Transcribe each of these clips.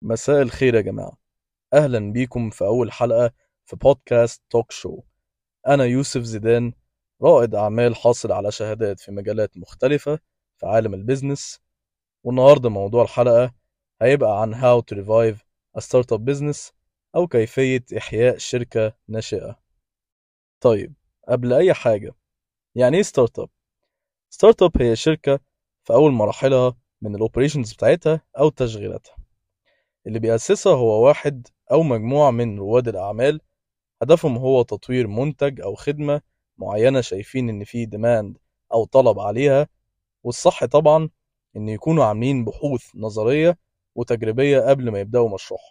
مساء الخير يا جماعة أهلا بيكم في أول حلقة في بودكاست توك شو أنا يوسف زيدان رائد أعمال حاصل على شهادات في مجالات مختلفة في عالم البيزنس والنهاردة موضوع الحلقة هيبقى عن how to revive a startup business أو كيفية إحياء شركة ناشئة طيب قبل أي حاجة يعني إيه ستارت اب؟ ستارت اب هي شركة في أول مراحلها من الأوبريشنز بتاعتها أو تشغيلاتها اللي بيأسسها هو واحد أو مجموعة من رواد الأعمال هدفهم هو تطوير منتج أو خدمة معينة شايفين إن في ديماند أو طلب عليها والصح طبعا إن يكونوا عاملين بحوث نظرية وتجريبية قبل ما يبدأوا مشروعهم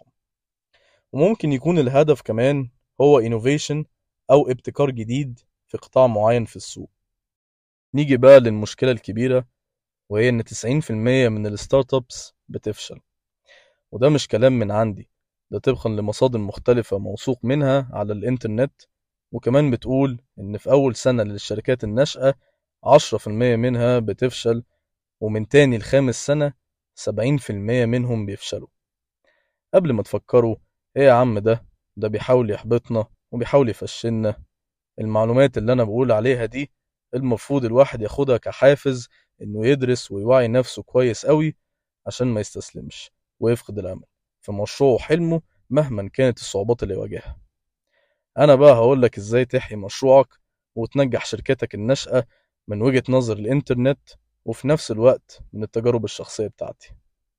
وممكن يكون الهدف كمان هو innovation أو ابتكار جديد في قطاع معين في السوق نيجي بقى للمشكلة الكبيرة وهي إن 90% من الستارت ابس بتفشل وده مش كلام من عندي ده طبقا لمصادر مختلفة موثوق منها على الإنترنت وكمان بتقول إن في أول سنة للشركات الناشئة 10% منها بتفشل ومن تاني لخامس سنة 70% منهم بيفشلوا قبل ما تفكروا ايه يا عم ده ده بيحاول يحبطنا وبيحاول يفشلنا المعلومات اللي انا بقول عليها دي المفروض الواحد ياخدها كحافز انه يدرس ويوعي نفسه كويس قوي عشان ما يستسلمش ويفقد الامل في مشروعه وحلمه مهما كانت الصعوبات اللي يواجهها انا بقى هقولك ازاي تحيي مشروعك وتنجح شركتك الناشئة من وجهة نظر الانترنت وفي نفس الوقت من التجارب الشخصية بتاعتي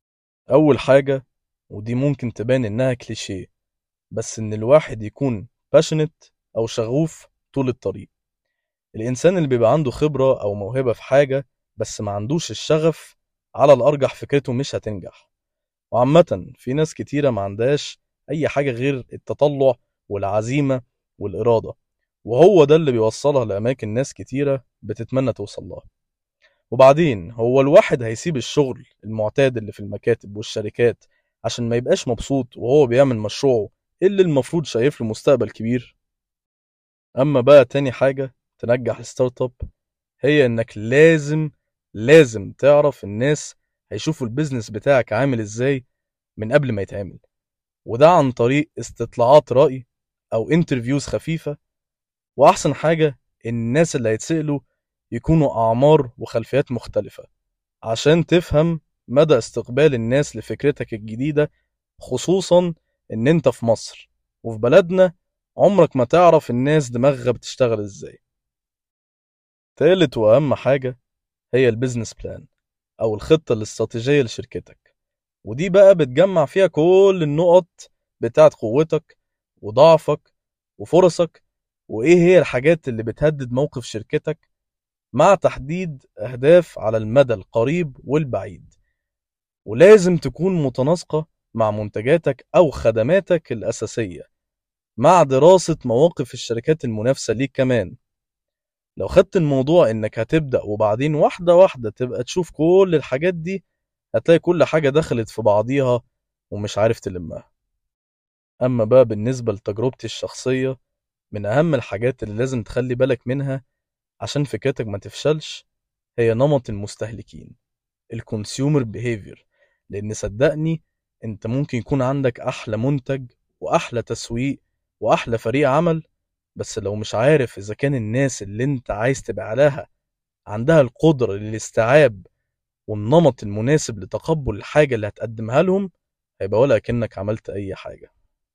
اول حاجة ودي ممكن تبان انها كليشيه بس ان الواحد يكون passionate او شغوف طول الطريق الانسان اللي بيبقى عنده خبرة او موهبة في حاجة بس ما عندوش الشغف على الارجح فكرته مش هتنجح وعامة في ناس كتيرة ما عندهاش اي حاجة غير التطلع والعزيمة والارادة وهو ده اللي بيوصلها لاماكن ناس كتيرة بتتمنى توصل لها وبعدين هو الواحد هيسيب الشغل المعتاد اللي في المكاتب والشركات عشان ما يبقاش مبسوط وهو بيعمل مشروعه اللي المفروض شايف له مستقبل كبير اما بقى تاني حاجة تنجح الستارت اب هي انك لازم لازم تعرف الناس هيشوفوا البيزنس بتاعك عامل ازاي من قبل ما يتعمل وده عن طريق استطلاعات رأي او انترفيوز خفيفة واحسن حاجة ان الناس اللي هيتسألوا يكونوا اعمار وخلفيات مختلفة عشان تفهم مدى استقبال الناس لفكرتك الجديدة خصوصا ان انت في مصر وفي بلدنا عمرك ما تعرف الناس دماغها بتشتغل ازاي تالت واهم حاجة هي البيزنس بلان او الخطة الاستراتيجية لشركتك ودي بقى بتجمع فيها كل النقط بتاعت قوتك وضعفك وفرصك وايه هي الحاجات اللي بتهدد موقف شركتك مع تحديد اهداف على المدى القريب والبعيد ولازم تكون متناسقة مع منتجاتك أو خدماتك الأساسية مع دراسة مواقف الشركات المنافسة ليك كمان لو خدت الموضوع إنك هتبدأ وبعدين واحدة واحدة تبقى تشوف كل الحاجات دي هتلاقي كل حاجة دخلت في بعضيها ومش عارف تلمها أما بقى بالنسبة لتجربتي الشخصية من أهم الحاجات اللي لازم تخلي بالك منها عشان فكرتك ما تفشلش هي نمط المستهلكين الكونسيومر بيهيفير لان صدقني انت ممكن يكون عندك احلى منتج واحلى تسويق واحلى فريق عمل بس لو مش عارف اذا كان الناس اللي انت عايز تبيع لها عندها القدرة للاستيعاب والنمط المناسب لتقبل الحاجة اللي هتقدمها لهم هيبقى ولا كأنك عملت اي حاجة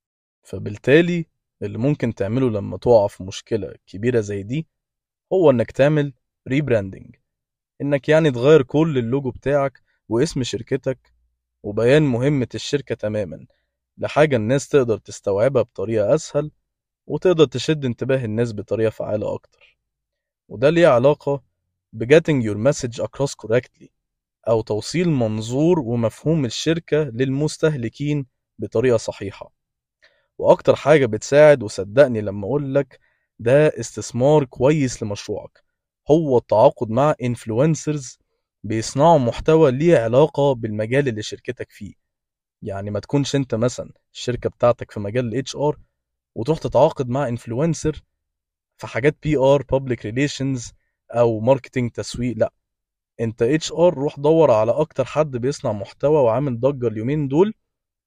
فبالتالي اللي ممكن تعمله لما تقع في مشكلة كبيرة زي دي هو انك تعمل ريبراندنج انك يعني تغير كل اللوجو بتاعك واسم شركتك وبيان مهمة الشركة تماما لحاجة الناس تقدر تستوعبها بطريقة أسهل وتقدر تشد انتباه الناس بطريقة فعالة أكتر وده ليه علاقة ب getting your message across correctly أو توصيل منظور ومفهوم الشركة للمستهلكين بطريقة صحيحة وأكتر حاجة بتساعد وصدقني لما أقولك ده استثمار كويس لمشروعك هو التعاقد مع انفلونسرز بيصنعوا محتوى ليه علاقة بالمجال اللي شركتك فيه يعني ما تكونش انت مثلا الشركة بتاعتك في مجال الاتش ار وتروح تتعاقد مع انفلونسر في حاجات بي ار بابليك ريليشنز او ماركتنج تسويق لا انت اتش ار روح دور على اكتر حد بيصنع محتوى وعامل ضجة اليومين دول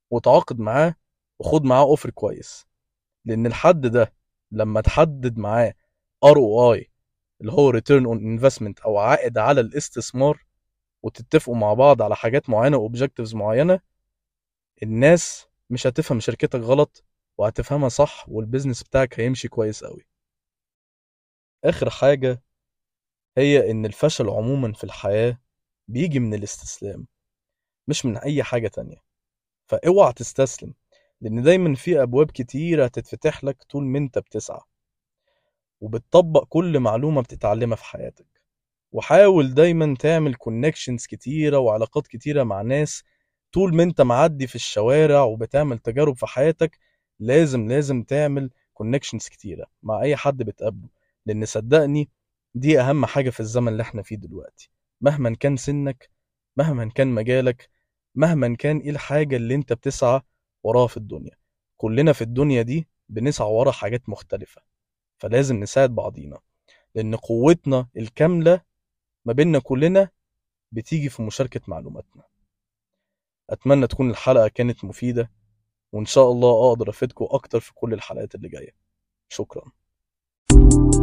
وتعاقد معاه وخد معاه اوفر كويس لان الحد ده لما تحدد معاه ROI اللي هو Return on Investment او عائد على الاستثمار وتتفقوا مع بعض على حاجات معينة وأوبجكتيفز معينة الناس مش هتفهم شركتك غلط وهتفهمها صح والبيزنس بتاعك هيمشي كويس قوي آخر حاجة هي إن الفشل عموما في الحياة بيجي من الاستسلام مش من أي حاجة تانية فاوعى تستسلم لأن دايما في أبواب كتيرة هتتفتح لك طول ما أنت بتسعى وبتطبق كل معلومة بتتعلمها في حياتك وحاول دايما تعمل كونكشنز كتيرة وعلاقات كتيرة مع ناس طول ما انت معدي في الشوارع وبتعمل تجارب في حياتك لازم لازم تعمل كونكشنز كتيرة مع أي حد بتقابله لأن صدقني دي أهم حاجة في الزمن اللي احنا فيه دلوقتي مهما كان سنك مهما كان مجالك مهما كان ايه الحاجة اللي انت بتسعى وراها في الدنيا كلنا في الدنيا دي بنسعى ورا حاجات مختلفة فلازم نساعد بعضينا لأن قوتنا الكاملة ما بيننا كلنا بتيجي في مشاركة معلوماتنا أتمنى تكون الحلقة كانت مفيدة وإن شاء الله أقدر أفيدكم أكتر في كل الحلقات اللي جاية شكرا